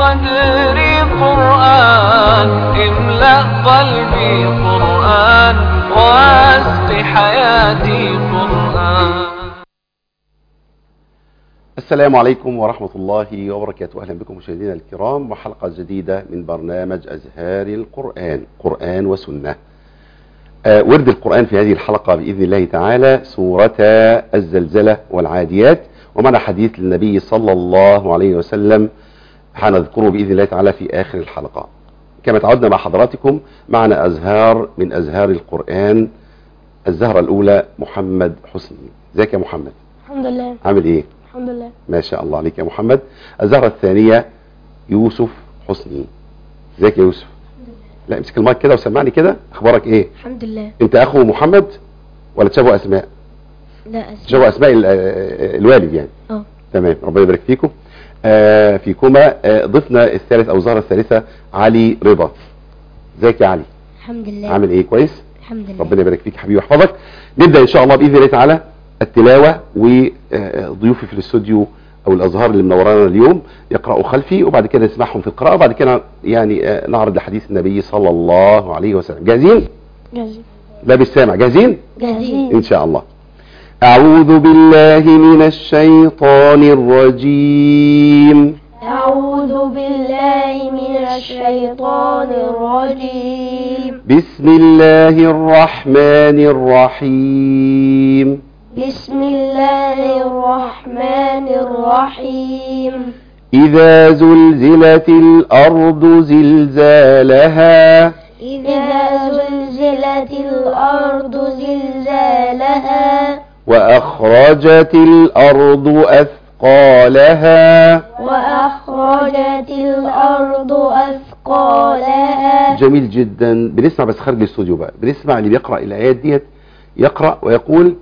صدري قرآن املأ قلبي قرآن واسق حياتي قرآن السلام عليكم ورحمة الله وبركاته أهلا بكم مشاهدينا الكرام وحلقة جديدة من برنامج أزهار القرآن قرآن وسنة آه، ورد القرآن في هذه الحلقة بإذن الله تعالى سورة الزلزلة والعاديات ومعنا حديث للنبي صلى الله عليه وسلم هنذكره بإذن الله تعالى في آخر الحلقة كما تعودنا مع حضراتكم معنا أزهار من أزهار القرآن الزهرة الأولى محمد حسني ازيك يا محمد الحمد لله عامل ايه الحمد لله ما شاء الله عليك يا محمد الزهرة الثانية يوسف حسني ازيك يا يوسف لا امسك المايك كده وسمعني كده اخبارك ايه الحمد لله انت اخو محمد ولا تشابه اسماء لا تشابه اسماء ال- آه، الوالد يعني اه تمام ربنا يبارك فيكم آه فيكما آه ضفنا الثالث او الزهرة الثالثة علي رضا ازيك يا علي الحمد لله عامل ايه كويس الحمد لله ربنا يبارك فيك حبيبي ويحفظك نبدا ان شاء الله باذن الله تعالى التلاوه وضيوفي في الاستوديو او الازهار اللي منورانا اليوم يقراوا خلفي وبعد كده نسمعهم في القراءه وبعد كده يعني آه، نعرض لحديث النبي صلى الله عليه وسلم جاهزين جاهزين لا بالسامع جاهزين جاهزين ان شاء الله اعوذ بالله من الشيطان الرجيم أعوذ بالله من الشيطان الرجيم بسم الله الرحمن الرحيم بسم الله الرحمن الرحيم إذا زلزلت الأرض زلزالها إذا زلزلت الأرض زلزالها وأخرجت الأرض أثقالها وأخرجت الأرض أثقالها جميل جدا بنسمع بس خارج الاستوديو بقى بنسمع اللي بيقرأ الآيات ديت يقرأ ويقول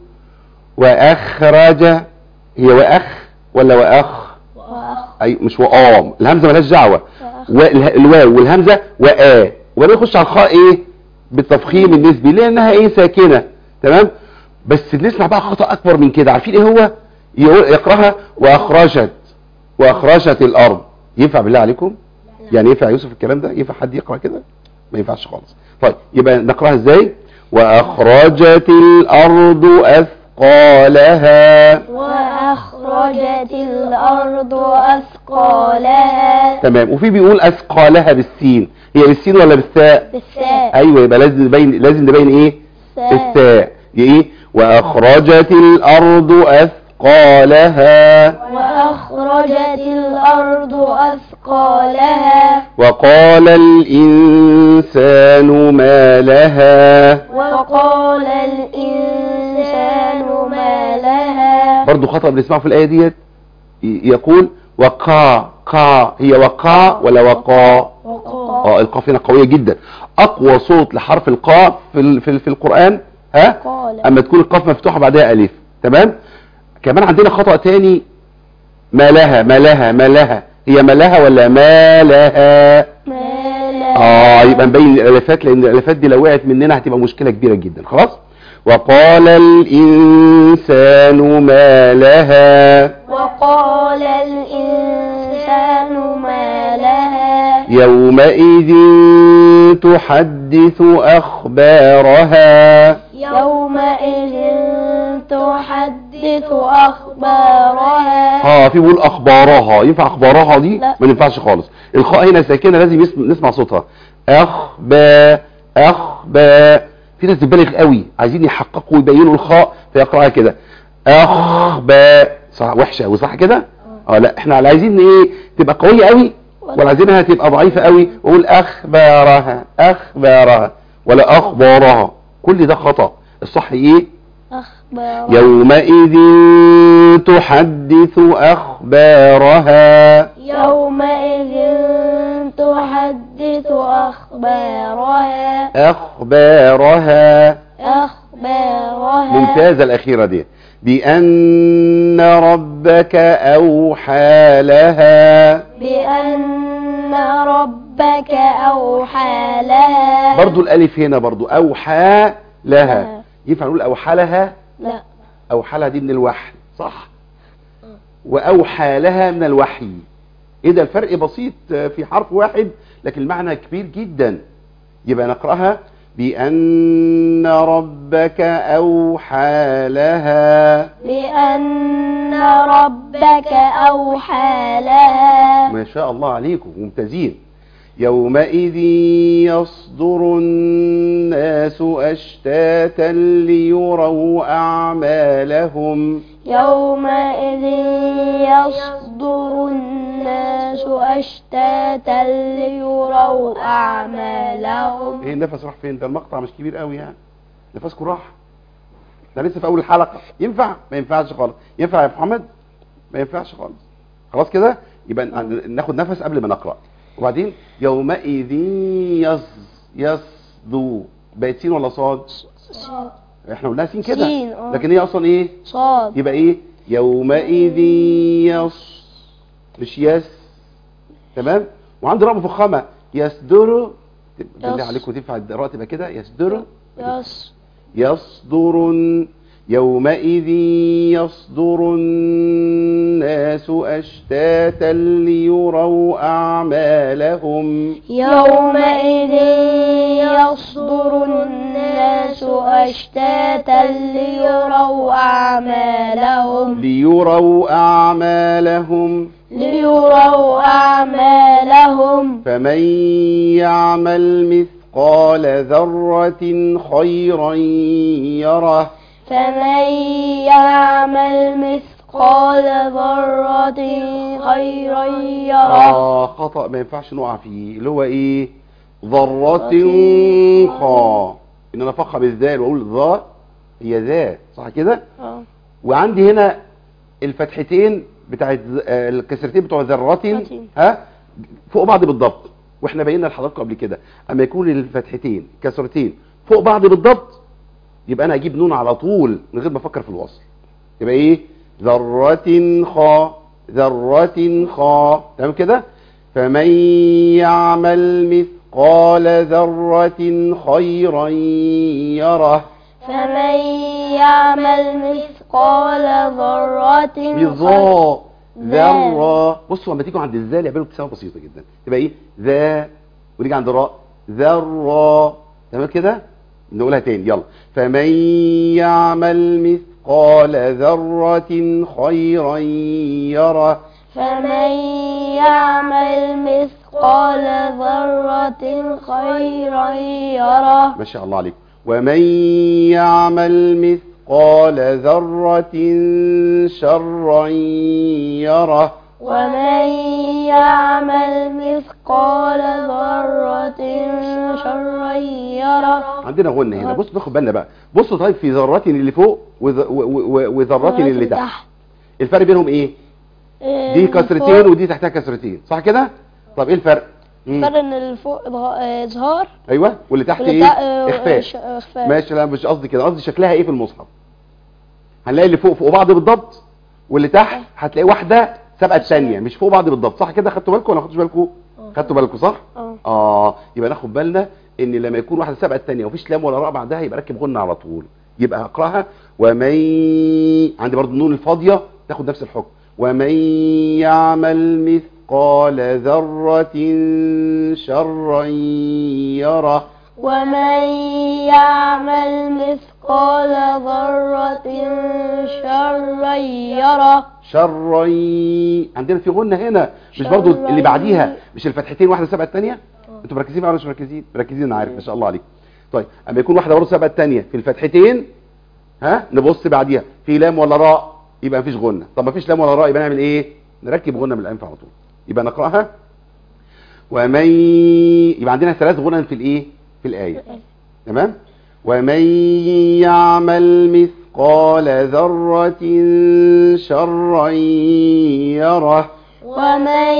وأخرج هي وأخ ولا وأخ وأخ أي مش وآم الهمزة ملهاش دعوة والها- الواو والهمزة وآ وبعدين يخش على الخاء ايه بالتفخيم النسبي لانها ايه ساكنة تمام بس بنسمع بقى خطأ اكبر من كده عارفين ايه هو يقول يقراها واخرجت واخرجت الارض ينفع بالله عليكم يعني ينفع يوسف الكلام ده ينفع حد يقرا كده ما ينفعش خالص طيب يبقى نقراها ازاي واخرجت الارض اثقالها وأخرجت الأرض أثقالها تمام وفي بيقول اثقالها بالسين هي بالسين ولا بالثاء بالثاء ايوه يبقى لازم نبين لازم نبين ايه الثاء. الثاء ايه واخرجت الارض اثقالها وأخرجت الأرض أثقالها وقال الانسان ما لها وقال الإنسان ما لها برضو خطأ بنسمعه في الايه ديت ي- يقول وقع قا هي وقع ولا وقا وقال اه القاف هنا قويه جدا اقوى صوت لحرف القاف في ال- في, ال- في القران ها قال. اما تكون القاف مفتوحه بعدها الف تمام كمان عندنا خطا تاني ما لها ما لها ما لها هي ما لها ولا ما لها ما لها اه يبقى نبين الالفات لان الالفات دي لو وقعت مننا هتبقى مشكله كبيره جدا خلاص وقال الانسان ما لها وقال الإنسان ما لها يومئذ تحدث اخبارها يومئذ تحدث أخبارها اه في بيقول اخبارها ينفع اخبارها دي لا. ما ينفعش خالص الخاء هنا ساكنه لازم يسم... نسمع صوتها اخبا اخبا في ناس بتبالغ قوي عايزين يحققوا ويبينوا الخاء فيقراها كده اخبا صح وحشه قوي صح كده اه لا احنا عايزين ايه تبقى قويه قوي ولا عايزينها تبقى ضعيفه قوي واقول اخبارها اخبارها ولا اخبارها كل ده خطا الصح ايه أخبارها يومئذ تحدث أخبارها يومئذ تحدث أخبارها أخبارها أخبارها ممتازة الأخيرة دي بأن ربك أوحى لها بأن ربك أوحى لها برضو الألف هنا برضو أوحى لها لها. ينفع نقول أوحى لها لا أوحى لها دي من الوحي صح وأوحى لها من الوحي ايه ده الفرق بسيط آه، في حرف واحد لكن المعنى كبير جدا يبقى نقراها بان ربك اوحى لها بأن ربك أوحى لها ما شاء الله عليكم ممتازين يومئذ يصدر الناس اشتاتا ليروا اعمالهم يومئذ يصدر الناس أشتاتا ليروا أعمالهم ايه النفس راح فين ده المقطع مش كبير قوي يعني نفسكم راح ده لسه في اول الحلقه ينفع ما ينفعش خالص ينفع يا محمد ما ينفعش خالص خلاص كده يبقى ن- ناخد نفس قبل ما نقرا وبعدين يومئذ يص يصدو بقت سين ولا صاد احنا قلناها سين كده سين، اه. لكن هي اصلا ايه صاد يبقى ايه يومئذ يص مش يس تمام وعنده راء مفخمه يصدر بالله يص. عليكم تنفع الراء تبقى كده يصدر يص يصدر يومئذ يصدر الناس أشتاتا ليروا أعمالهم يومئذ يصدر الناس أشتاتا ليروا أعمالهم ليروا أعمالهم ليروا أعمالهم فمن يعمل مثقال ذرة خيرا يره فمن يعمل مثقال ذرة خيرا يره آه خطأ ما ينفعش نقع فيه اللي هو ايه ذرة خا ان انا افخم الذال واقول ذا هي ذا صح كده آه. وعندي هنا الفتحتين بتاعت ذ- آه، الكسرتين بتوع ذرة ذرة. ها فوق بعض بالضبط واحنا بينا لحضراتكم قبل كده اما يكون الفتحتين كسرتين فوق بعض بالضبط يبقى انا اجيب نون على طول من غير ما افكر في الوصل يبقى ايه ذرة خا ذرة خا تمام كده فمن يعمل مثقال ذرة خيرا يره فمن يعمل مثقال ذرة بظاء ذا. ذرة بصوا لما تيجوا عند الذال يعملوا ابتسامة بسيطة جدا تبقى ايه ذا ونيجي عند الراء ذرة تمام كده نقولها تاني يلا فمن يعمل مثقال ذرة خيرا يره فمن يعمل مثقال ذرة خيرا يره ما شاء الله عليكم ومن يعمل مثقال ذرة شرا يره ومن يعمل مثقال ذرة شرا يره عندنا غنة هنا بص ناخد بالنا بقى بصوا طيب في ذرات اللي فوق وذ- و- و- وذرات اللي تحت الفرق بينهم ايه دي كسرتين ودي تحتها كسرتين صح كده طب ايه الفرق مم. فرق ان اللي فوق إضغا- آه، اظهار ايوه واللي تحت واللي ايه تحت، آه، اخفاء ش- اخفاء ماشي لا مش قصدي كده قصدي شكلها ايه في المصحف هنلاقي اللي فوق فوق بعض بالضبط واللي تحت هتلاقي واحده سابقه الثانيه مش فوق بعض بالضبط صح كده خدتوا بالكم ولا ما خدتوش بالكم خدتوا بالكم صح اه اه يبقى ناخد بالنا ان لما يكون واحده سابقه الثانيه ومفيش لام ولا راء بعدها يبقى ركب غنه على طول يبقى اقراها ومن عندي برضو النون الفاضيه تاخد نفس الحكم ومن يعمل مثقال ذره شرا يره ومن يعمل مثقال ذرة شرا يره شرا عندنا في غنه هنا مش برضو شرا. اللي بعديها مش الفتحتين واحده سابقه الثانيه انتوا مركزين معايا ولا مش مركزين مركزين انا عارف ما شاء الله عليك طيب اما يكون واحده برضو سابقه الثانيه في الفتحتين ها نبص بعديها في لام ولا راء يبقى مفيش غنه طب مفيش لام ولا راء يبقى نعمل ايه نركب غنه من الانف على طول يبقى نقراها ومن يبقى عندنا ثلاث غنن في الايه في الايه تمام ومن يعمل مثقال ذرة شرا يره ومن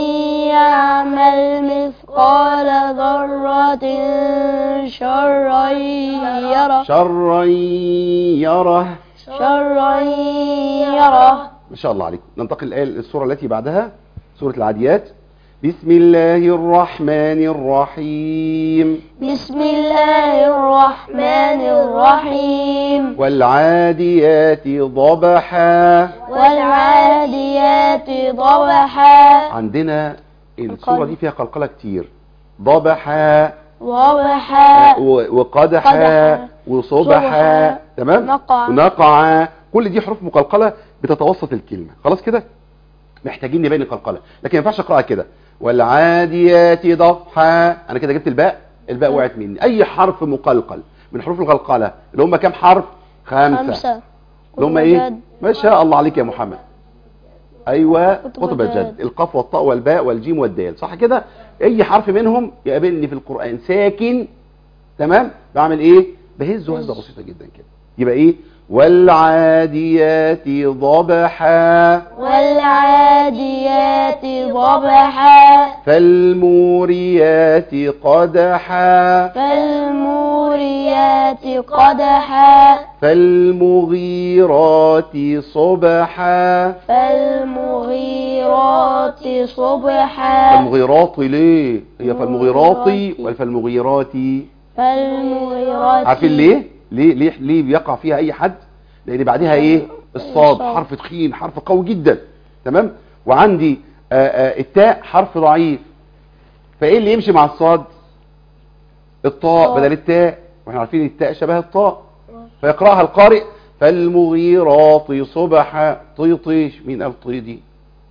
يعمل مثقال ذرة شرا يره شرا يره شرا يره ما شاء الله عليكم ننتقل الآية السورة التي بعدها سورة العاديات بسم الله الرحمن الرحيم بسم الله الرحمن الرحيم والعاديات ضبحا والعاديات ضبحا عندنا الصورة دي فيها قلقلة كتير ضبحا ضبحا و- وقدحا قدحا وصبحا صبحا تمام نقع. ونقع كل دي حروف مقلقلة بتتوسط الكلمة خلاص كده محتاجين نبين القلقلة لكن ما ينفعش اقراها كده والعاديات ضبحا انا كده جبت الباء الباء وقعت مني اي حرف مقلقل من حروف القلقلة اللي هم كام حرف خمسة خمسة اللي هم ايه وجد. ما شاء الله عليك يا محمد ايوه قطب قطب الجد. الجد القاف والطاء والباء والجيم والدال صح كده اي حرف منهم يقابلني في القران ساكن تمام بعمل ايه بهزه هزه بسيطه جدا كده يبقى ايه والعاديات ضبحا والعاديات ضبحا فالموريات قدحا فالموريات قدحا فالمغيرات صبحا فالمغيرات صبحا فالمغيرات ليه هي فالمغيرات ولا فالمغيرات فالمغيرات عارفين ليه ليه ليه ليه بيقع فيها اي حد لان بعدها ايه الصاد الصاد. حرف تخين حرف قوي جدا تمام وعندي آآ آآ التاء حرف ضعيف فايه اللي يمشي مع الصاد الطاء الطاء. بدل التاء واحنا عارفين التاء شبه الطاء فيقراها القارئ فالمغيرات صبحا طيطيش مين قال طي دي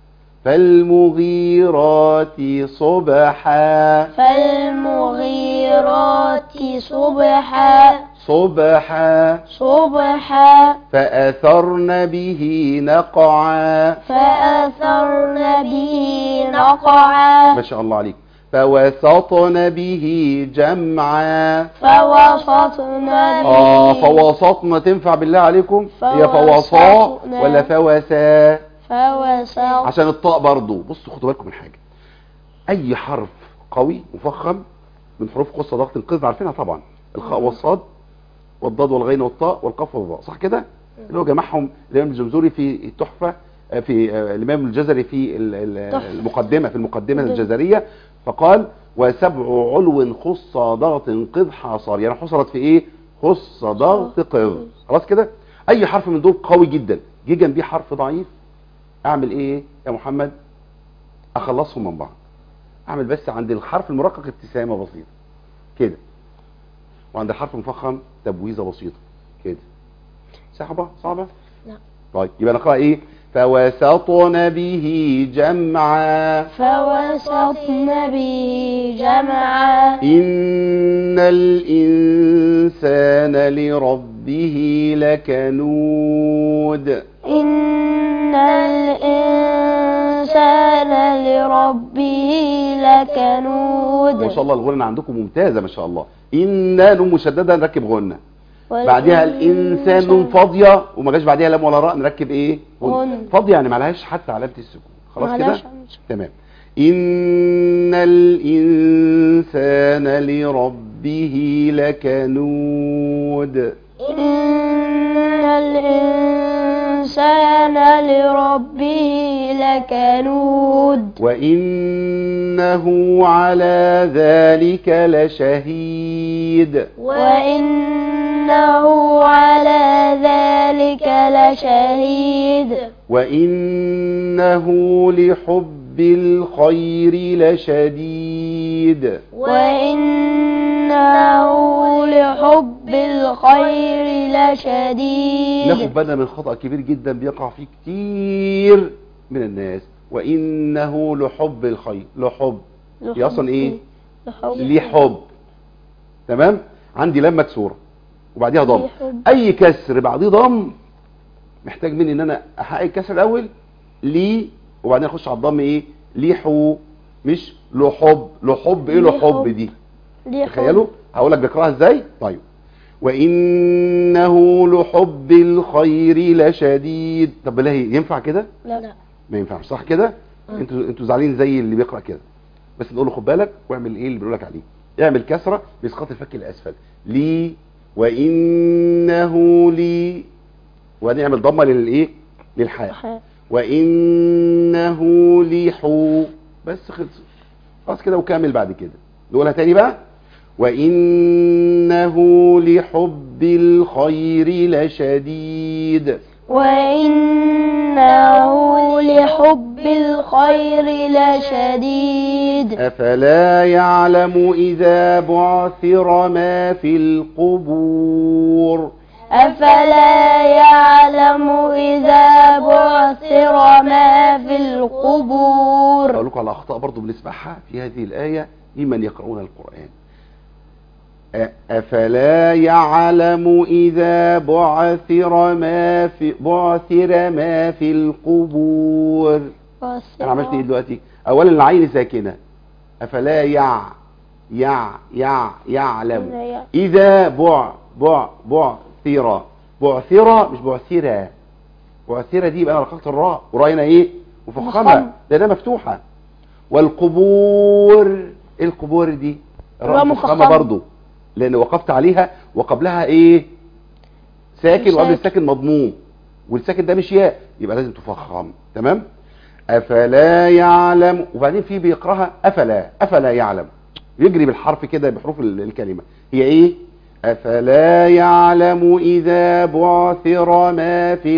فالمغيرات صبحا فالمغيرات صبحا صبحا صبحا فأثرن به نقعا فأثرن به نقعا ما شاء الله عليك فوسطن به جمعا فوسطن به اه فوسطنا تنفع بالله عليكم هي فوسا فوسطنا. ولا فوسا فوسط عشان الطاء برضو بصوا خدوا بالكم من حاجة اي حرف قوي مفخم من حروف قصة ضغط القذ عارفينها طبعا الخاء والصاد والضاد والغين والطاء والقاف والظاء صح كده اللي هو جمعهم الامام الجمزوري في التحفة آه، في آه، الامام الجزري في ال- ال- تحفة. المقدمة في المقدمة جميل. الجزرية فقال وسبع علو خص ضغط قذ حصار يعني حصرت في ايه خص ضغط قذ خلاص كده اي حرف من دول قوي جدا جه جنبيه حرف ضعيف اعمل ايه يا محمد اخلصهم من بعض اعمل بس عند الحرف المرقق ابتسامه بسيطه كده وعند الحرف المفخم تبويزه بسيطه كده صعبه صعبه لا. طيب يبقى نقرا ايه فوسطن به جمعا فوسطن به جمعا إن الإنسان لربه لكنود إن الإنسان لربه لكنود ما شاء الله الغنى عندكم ممتازة ما شاء الله إن نون مشددة نركب غنى بعدها الإنسان نون فاضية وما جاش بعدها لام ولا راء نركب إيه غنى. فاضية يعني ما لهاش حتى علامة السكون خلاص كده معلش. تمام إن الإنسان لربه لكنود إن الإنسان لربه لكنود وإنه على ذلك لشهيد وإنه على ذلك لشهيد وإنه لحب الخير لشديد وإنه لحب الخير لشديد ناخد بالنا من خطأ كبير جدا بيقع فيه كتير من الناس وإنه لحب الخير لحب هي أصلا إيه لحب ليه حب تمام عندي لام مكسوره وبعديها ضم ليه حب. اي كسر بعديه ضم محتاج مني ان انا احقق الكسر الاول لي وبعدين اخش على الضم ايه ليحو مش لحب لحب ايه ليه لحب حب. دي ليه حب. تخيلوا هقول لك بقراها ازاي طيب وانه لحب الخير لشديد طب بالله ينفع كده لا ما ينفعش صح كده انتوا انتوا زعلانين زي اللي بيقرا كده بس نقول له خد بالك واعمل ايه اللي بيقول لك عليه اعمل كسره باسقاط الفك الاسفل لي وانه لي وبعدين اعمل ضمه للايه للحاء ح- وانه لحو بس خلص خلاص كده وكمل بعد كده نقولها تاني بقى وإنه لحب الخير لشديد وإنه لحب الخير لشديد أفلا يعلم إذا بعثر ما في القبور أفلا يعلم إذا بعثر ما في القبور أقول لكم على أخطاء برضو بنسمعها في هذه الآية ممن يقرؤون القرآن أ- أفلا يعلم إذا بعثر ما في بعثر ما في القبور أنا عملت إيه دلوقتي أولا العين ساكنة أفلا يع يع يع يعلم إذا بع بع بعثر بعثر مش بعثرة بعثرة دي يبقى أنا رققت الراء وراء هنا إيه مفخمة مفخمة. لأنها مفتوحة والقبور إيه القبور دي الراء الراء مفخمة مفخمة. برضو لأن وقفت عليها وقبلها إيه ساكن وقبل ساكن. الساكن مضموم والساكن ده مش ياء يبقى لازم تفخم تمام أفلا يعلم وبعدين في بيقراها أفلا أفلا يعلم يجري بالحرف كده بحروف ال- الكلمة هي إيه أفلا يعلم إذا بعثر ما في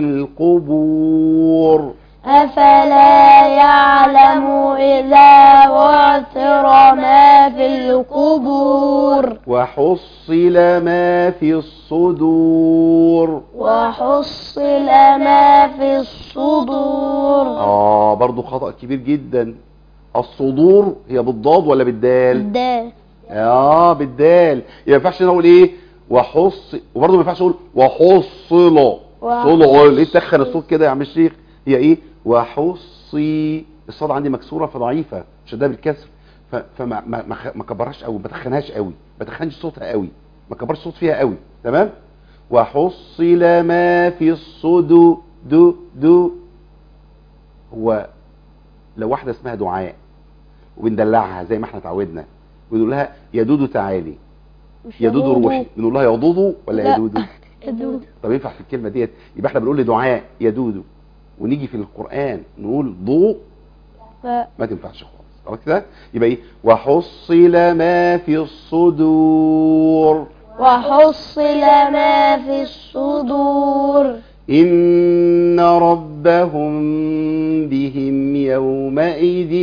القبور أفلا يعلم إذا بعثر ما في القبور وحصل ما في الصدور وحصل ما في الصدور آه برضو خطأ كبير جدا الصدور هي بالضاد ولا بالدال الدال اه بالدال يبقى ما ينفعش نقول ايه وحص وبرضه ما ينفعش اقول وحصل صل ليه تخن الصوت كده يا عم الشيخ هي ايه وحصي الصاد عندي مكسوره فضعيفه شدها بالكسر ف- فما ما ما خ- ما كبرهاش قوي ما تخنهاش قوي ما تخنش صوتها قوي ما كبرش صوت فيها قوي تمام وحصل ما في الصدو دو دو هو لو واحده اسمها دعاء وبندلعها زي ما احنا اتعودنا ونقول لها يا دودو تعالي يا دودو روحي بنقول لها يا دودو ولا يا لا. دودو يدود طب ينفع في الكلمه ديت يبقى احنا بنقول لدعاء يا دودو ونيجي في القران نقول ضوء لا ما تنفعش خالص خلاص كده يبقى ايه وحصل ما في الصدور وحصل ما في الصدور ان ربهم بهم يومئذ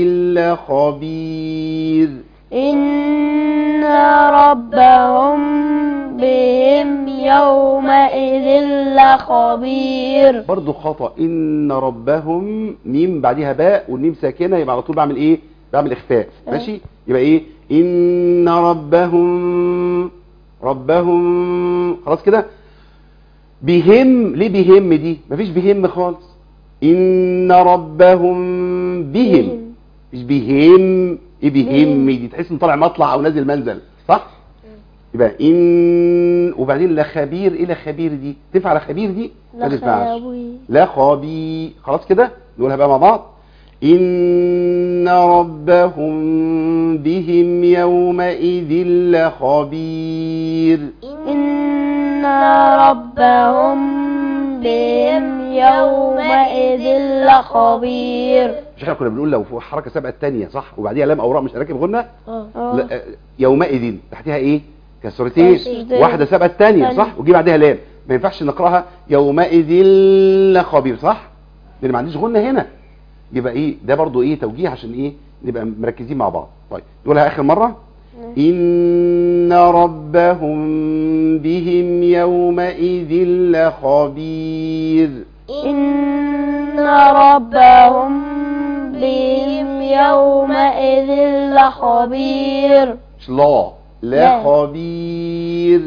لخبير إن ربهم بهم يومئذ لخبير برضو خطأ إن ربهم ميم بعدها باء والميم ساكنة يبقى على طول بعمل إيه بعمل إخفاء آه. ماشي يبقى إيه إن ربهم ربهم خلاص كده بهم ليه بهم دي مفيش بهم خالص إن ربهم بهم بهم. مش بهم إيه بهم بهم. دي تحس إن طالع مطلع أو نازل منزل صح يبقى إن وبعدين لا خبير إيه لا خبير دي تنفع لا خبير دي ما تنفعش لخبير لا خبير خلاص كده نقولها بقى مع بعض إن ربهم بهم يومئذ لخبير إن ربهم بهم يومئذ لخبير مش احنا كنا بنقول لو في حركة سابقة التانية صح وبعديها لام أو راء مش هنركب غنة آه. لا، آه، يومئذ تحتها ايه كسرتين كسرتين. واحدة سابقة التانية تانية. صح وجي بعدها لام ما ينفعش نقراها يومئذ لخبير صح لان ما عنديش غنة هنا يبقى ايه ده برضو ايه توجيه عشان ايه نبقى مركزين مع بعض طيب نقولها اخر مرة إن ربهم بهم يومئذ لخبير إن ربهم بهم يومئذ لخبير مش لا لا لا. خبير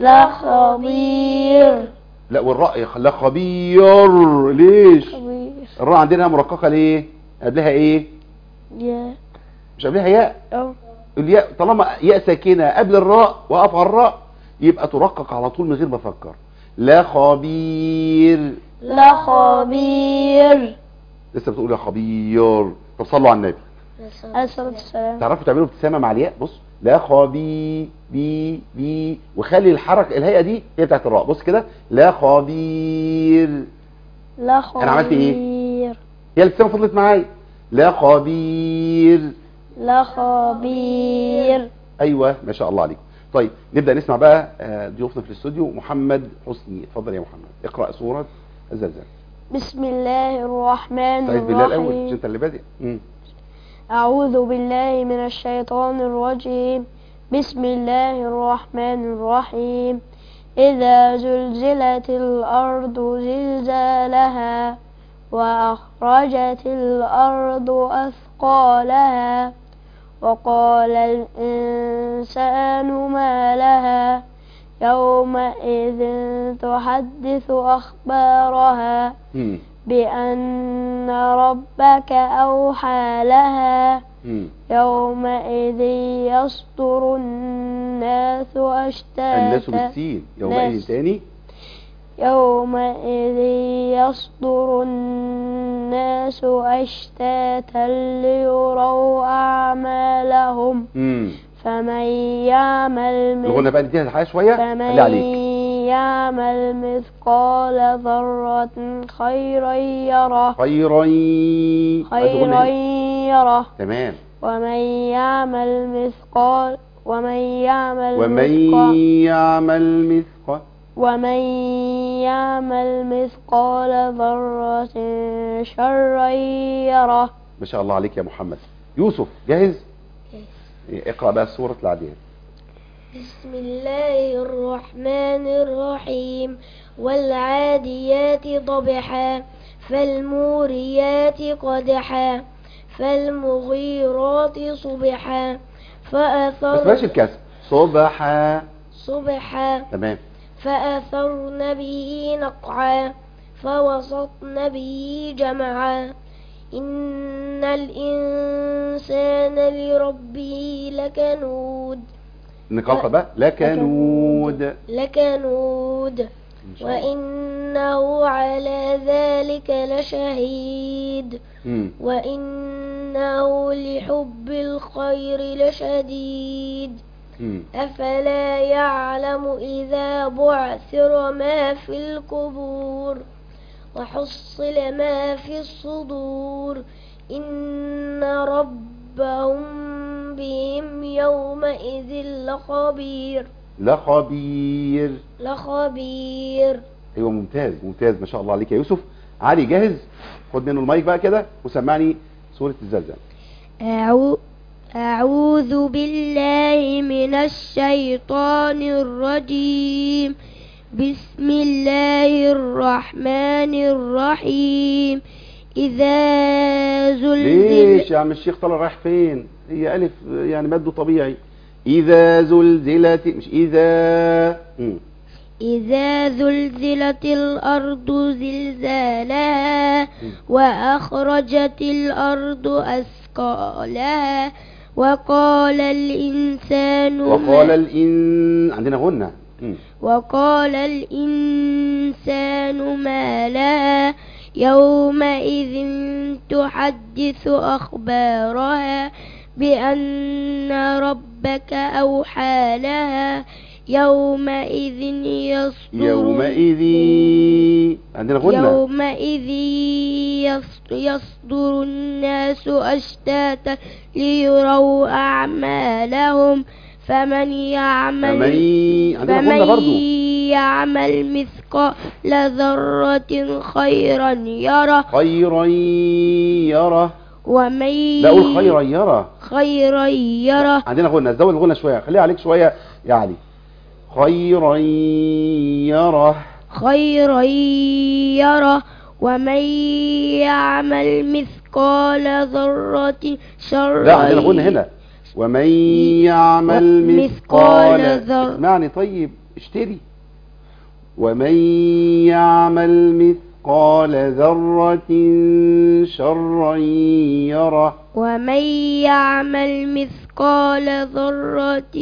لخبير لا والراء يخ- لا خبير ليش خبير الراء عندنا مرققة ليه قبلها ايه يا مش قبلها ياء أو الياء طالما ياء ساكنة قبل الراء وقف على الراء يبقى ترقق على طول من غير ما افكر لا خبير لخبير لسه بتقول يا خبير طب صلوا على النبي عليه الصلاة والسلام تعرفوا تعملوا ابتسامه مع الياء بص لا خبي بي بي وخلي الحركه الهيئه دي هي بتاعت الراء بص كده لا خبير لخبير أنا عملت إيه؟ هي الابتسامه فضلت معايا لا خبير لخبير ايوه ما شاء الله عليك طيب نبدا نسمع بقى آه، ضيوفنا في الاستوديو محمد حسني اتفضل يا محمد اقرا سوره الزلزال بسم الله الرحمن طيب بالله الاول مش الرحيم انت اللي بادئ مم. أعوذ بالله من الشيطان الرجيم بسم الله الرحمن الرحيم إذا زلزلت الأرض زلزالها وأخرجت الأرض أثقالها وقال الإنسان ما لها يومئذ تحدث أخبارها مم. بأن ربك أوحى لها مم. يومئذ يصدر الناس الناس أشتاتا بالسين يومئذ ناس. تاني يومئذ يصدر الناس أشتاتا ليروا أعمالهم مم. فمن يعمل مثل الغنى بقى نديها الحياه شويه فمن خلي عليك يعمل مثقال ذرة خيرا يره خيرا عايز أقول خيرا إيه؟ يره تمام ومن يعمل مثقال ومن يعمل ومن مثقال يعمل مثقال ومن يعمل مثقال ذرة شرا يره ما شاء الله عليك يا محمد يوسف جاهز إيه، اقرا بقى السوره اللي بعديها بسم الله الرحمن الرحيم والعاديات ضبحا فالموريات قدحا فالمغيرات صبحا بس فأثر بلاش الكسر صبحا صبحا تمام فأثرن به نقعا فوسطن به جمعا إن الإنسان لربه لكنود نقرا بقى لكنود لكنود إن شاء الله. وإنه على ذلك لشهيد مم. وإنه لحب الخير لشديد مم. أفلا يعلم إذا بعثر ما في القبور وحصل ما في الصدور إن ربهم بهم يومئذ لخبير لخبير لخبير ايوه ممتاز ممتاز ما شاء الله عليك يا يوسف علي جاهز خد منه المايك بقى كده وسمعني سوره الزلزال أعو... أعوذ بالله من الشيطان الرجيم بسم الله الرحمن الرحيم إذا ليش زلزل يا عم الشيخ طلع رايح فين هي الف يعني مد طبيعي اذا زلزلت مش اذا مم. إذا زلزلت الأرض زلزالها وأخرجت الأرض أثقالها وقال الإنسان وقال ما- الان عندنا غنى مم. وقال الإنسان ما لها يومئذ تحدث أخبارها بأن ربك أوحى لها يومئذ يصدر يومئذ عندنا غنى يومئذ يص- يصدر الناس أشتاتا ليروا أعمالهم فمن يعمل فمن عندنا غنى فمن برضو يعمل مثقال ذرة خيرا يره خيرا يره ومن لا قول خيرا يره خيرا يره عندنا غنى زود الغنى شويه خليها عليك شويه يا علي خيرا يره خيرا يره ومن يعمل مثقال ذرة شرا لا عندنا غنى هنا ومن يعمل مثقال مثقال ذر- اسمعني طيب اشتري ومن يعمل مثقال ذرة شرا يره ومن يعمل مثقال ذرة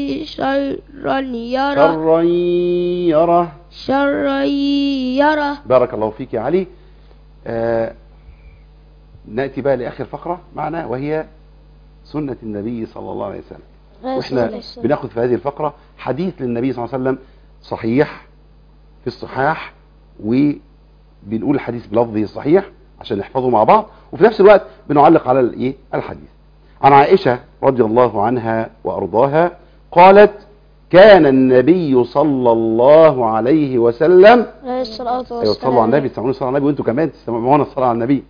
شرا يره شرا يره شرا يره بارك الله فيك يا علي آه نأتي بقى لآخر فقرة معنا وهي سنة النبي صلى الله عليه وسلم واحنا بناخد في هذه الفقرة حديث للنبي صلى الله عليه وسلم صحيح في الصحاح وبنقول الحديث بلفظه الصحيح عشان نحفظه مع بعض وفي نفس الوقت بنعلق على الايه الحديث عن عائشة رضي الله عنها وأرضاها قالت كان النبي صلى الله عليه وسلم عليه الصلاة والسلام ايوه صلوا على النبي تسمعون الصلاه على النبي وانتم كمان تسمعون الصلاه على النبي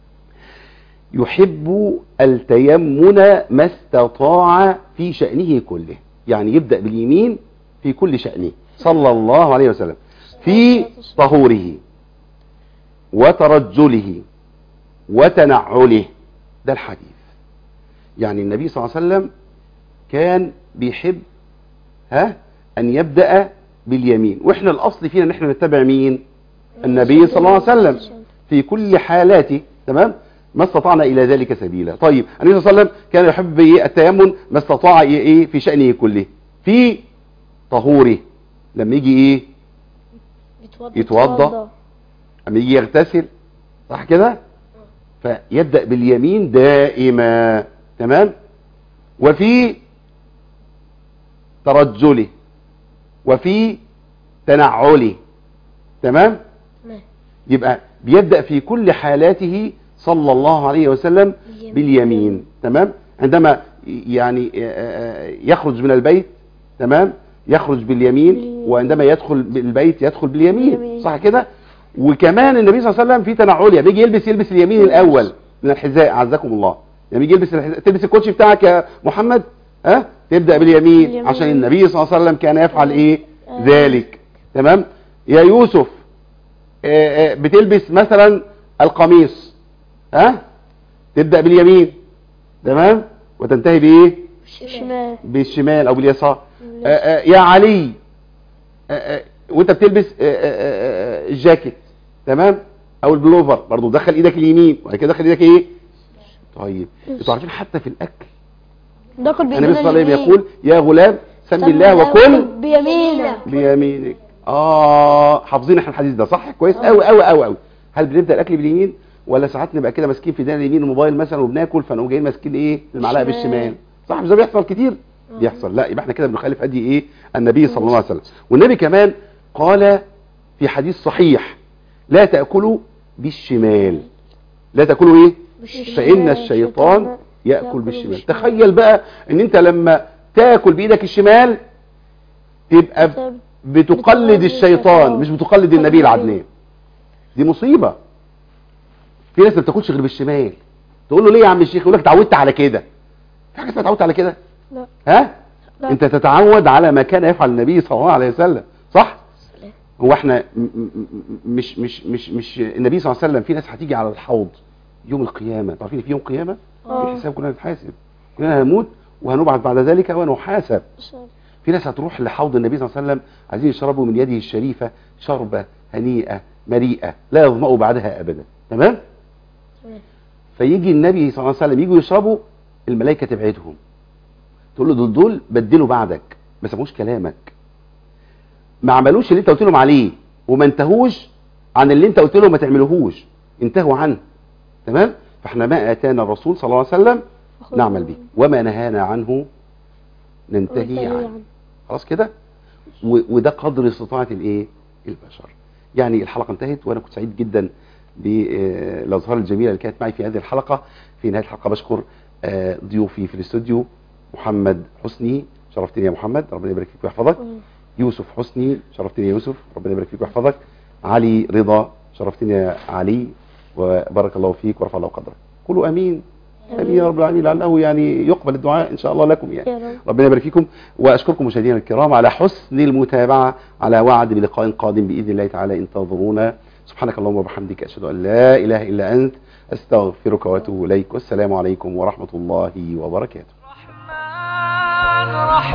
يحب التيمن ما استطاع في شأنه كله يعني يبدأ باليمين في كل شأنه صلى الله عليه وسلم في طهوره وترجله وتنعله ده الحديث يعني النبي صلى الله عليه وسلم كان بيحب ها أن يبدأ باليمين وإحنا الأصل فينا ان احنا نتبع مين النبي صلى الله عليه وسلم في كل حالاته تمام ما استطعنا الى ذلك سبيلا طيب النبي صلى الله عليه وسلم كان يحب إيه؟ التيمم ما استطاع ايه إيه؟ في شأنه كله في طهوره لما يجي ايه يتوضا لما يجي يغتسل صح كده فيبدأ باليمين دائما تمام وفي ترجله وفي تنعله تمام تمام. يبقى بيبدأ في كل حالاته صلى الله عليه وسلم باليمين. باليمين تمام عندما يعني آه، آه، يخرج من البيت تمام يخرج باليمين باليمين. وعندما يدخل البيت يدخل باليمين باليمين. صح كده وكمان النبي صلى الله عليه وسلم في تنعلية بيجي يلبس يلبس اليمين الاول من الحذاء عزكم الله لما يجي يلبس الحذاء تلبس الكوتشي بتاعك يا محمد ها تبدا باليمين باليمين. عشان النبي صلى الله عليه وسلم كان يفعل ايه آه. ذلك تمام يا يوسف آه، آه، بتلبس مثلا القميص ها تبدا باليمين تمام وتنتهي بايه شمال بالشمال او باليسار آه، آه، يا علي آه، آه، وانت بتلبس آه، آه، آه، الجاكيت تمام او البلوفر برضو دخل ايدك اليمين وبعد كده دخل ايدك ايه طيب انتوا عارفين حتى في الاكل دخل النبي صلى الله عليه وسلم يقول يا غلام سم الله وكل بيمينك بيمينك اه حافظين احنا الحديث ده صح كويس قوي قوي قوي قوي هل بنبدا الاكل باليمين ولا ساعات نبقى كده ماسكين في ايدينا اليمين الموبايل مثلا وبناكل فنقوم جايين ماسكين ايه المعلقه بالشمال. بالشمال صح مش ده بيحصل كتير بيحصل لا يبقى احنا كده بنخالف هدي ايه النبي صلى الله عليه وسلم والنبي كمان قال في حديث صحيح لا تاكلوا بالشمال لا تاكلوا ايه فان الشيطان ياكل بالشمال تخيل بقى ان انت لما تاكل بايدك الشمال تبقى بتقلد الشيطان مش بتقلد النبي العدنان دي مصيبة في ناس ما بتاكلش غير بالشمال تقول له ليه يا عم الشيخ يقول لك اتعودت على كده في حاجه اسمها اتعودت على كده لا. ها لا. انت تتعود على ما كان يفعل النبي صلى الله عليه وسلم صح هو احنا م- م- م- مش مش مش مش النبي صلى الله عليه وسلم في ناس هتيجي على الحوض يوم القيامه انتوا عارفين في يوم قيامه في اه. حساب كلنا هنتحاسب كلنا هنموت وهنبعث بعد ذلك ونحاسب في ناس هتروح لحوض النبي صلى الله عليه وسلم عايزين يشربوا من يده الشريفة شربة هنيئة مريئة لا يظمأوا بعدها أبدا تمام تمام. فيجي النبي صلى الله عليه وسلم يجوا يشربوا الملائكة تبعدهم تقول له دول دول بدلوا بعدك ما سمعوش كلامك ما عملوش اللي انت قلت لهم عليه وما انتهوش عن اللي انت قلت لهم ما تعملوهوش انتهوا عنه تمام فاحنا ما اتانا الرسول صلى الله عليه وسلم نعمل به وما نهانا عنه ننتهي عنه خلاص كده و- وده قدر استطاعة الايه البشر يعني الحلقة انتهت وانا كنت سعيد جدا بالازهار الجميلة اللي كانت معي في هذه الحلقة في نهاية الحلقة بشكر آه، ضيوفي في الاستوديو محمد حسني شرفتني يا محمد ربنا يبارك فيك ويحفظك يوسف حسني شرفتني يا يوسف ربنا يبارك فيك ويحفظك علي رضا شرفتني يا علي وبارك الله فيك ورفع الله قدرك قولوا امين امين يا رب العالمين لعله يعني يقبل الدعاء ان شاء الله لكم يعني يا رب ربنا يبارك فيكم واشكركم مشاهدينا الكرام على حسن المتابعه على وعد بلقاء قادم باذن الله تعالى انتظرونا سبحانك اللهم وبحمدك اشهد ان لا اله الا انت استغفرك واتوب اليك والسلام عليكم ورحمه الله وبركاته رحمن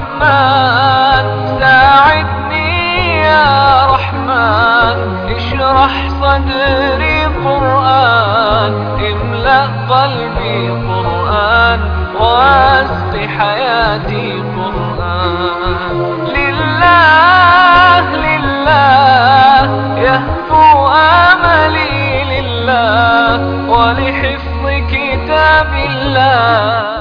رحمن ساعدني يا رحمن اشرح صدري قرآن املأ قلبي قرآن واسق حياتي قرآن لله لله يهفو آملي لله ولحفظ كتاب الله